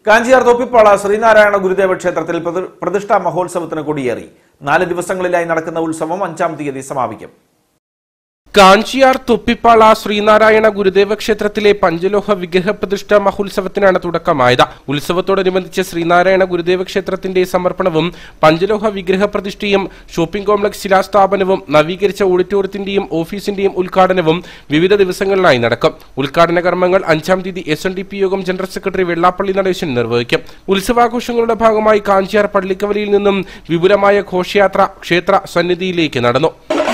കാഞ്ചിയാർ തോപ്പിപ്പാള ശ്രീനാരായണ ഗുരുദേവ ക്ഷേത്രത്തിൽ പ്രതി- പ്രതിഷ്ഠാ മഹോത്സവത്തിന് കൊടിയേറി നാല് ദിവസങ്ങളിലായി നടക്കുന്ന ഉത്സവം അഞ്ചാം തീയതി സമാപിക്കും കാഞ്ചിയാർ തൊപ്പിപ്പാള ശ്രീനാരായണ ഗുരുദേവ ക്ഷേത്രത്തിലെ പഞ്ചലോഹ വിഗ്രഹ പ്രതിഷ്ഠ മഹോത്സവത്തിനാണ് തുടക്കമായത് ഉത്സവത്തോടനുബന്ധിച്ച് ശ്രീനാരായണ ഗുരുദേവ ക്ഷേത്രത്തിന്റെ സമർപ്പണവും പഞ്ചലോഹ വിഗ്രഹ പ്രതിഷ്ഠയും ഷോപ്പിംഗ് കോംപ്ലക്സ് ശിലാസ്ഥാപനവും നവീകരിച്ച ഓഡിറ്റോറിയത്തിന്റെയും ഓഫീസിന്റെയും ഉദ്ഘാടനവും വിവിധ ദിവസങ്ങളിലായി നടക്കും ഉദ്ഘാടന കർമ്മങ്ങൾ അഞ്ചാം തീയതി എസ് എൻ ഡി പി യോഗം ജനറൽ സെക്രട്ടറി വെള്ളാപ്പള്ളി നടേശൻ നിർവഹിക്കും ഉത്സവാഘോഷങ്ങളുടെ ഭാഗമായി കാഞ്ചിയാർ പള്ളിക്കവലിയിൽ നിന്നും വിപുലമായ ഘോഷയാത്ര ക്ഷേത്ര സന്നിധിയിലേക്ക് നടന്നു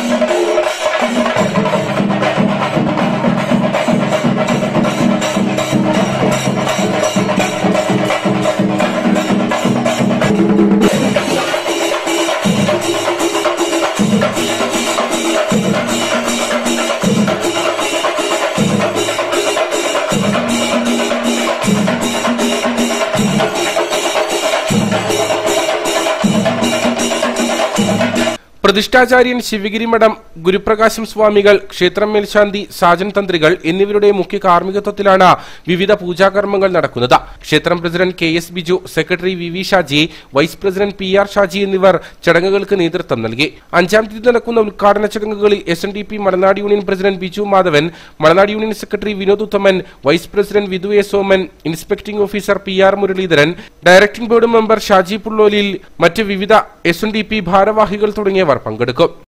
പ്രതിഷ്ഠാചാര്യൻ ശിവഗിരി മഠം ഗുരുപ്രകാശം സ്വാമികൾ ക്ഷേത്രം മേൽശാന്തി സാജൻ തന്ത്രികൾ എന്നിവരുടെ മുഖ്യ കാർമ്മികത്വത്തിലാണ് വിവിധ പൂജാകർമ്മങ്ങൾ നടക്കുന്നത് ക്ഷേത്രം president K S Biju secretary V V Shaji vice president P R Shaji എന്നിവർ ചടങ്ങുകൾക്ക് നേതൃത്വം നൽകി അഞ്ചാം തീയതി നടക്കുന്ന ഉദ്ഘാടന ചടങ്ങുകളിൽ S N D P Malanad union president Biju Madhavan Malanad union secretary Vinod Uthaman vice president Vidhu A Soman inspecting officer P R Muraleedharan directing board member Shaji Pullolil മറ്റ് വിവിധ എസ് എൻ ഡി പി ഭാരവാഹികൾ തുടങ്ങിയവർ പങ്കെടുക്കും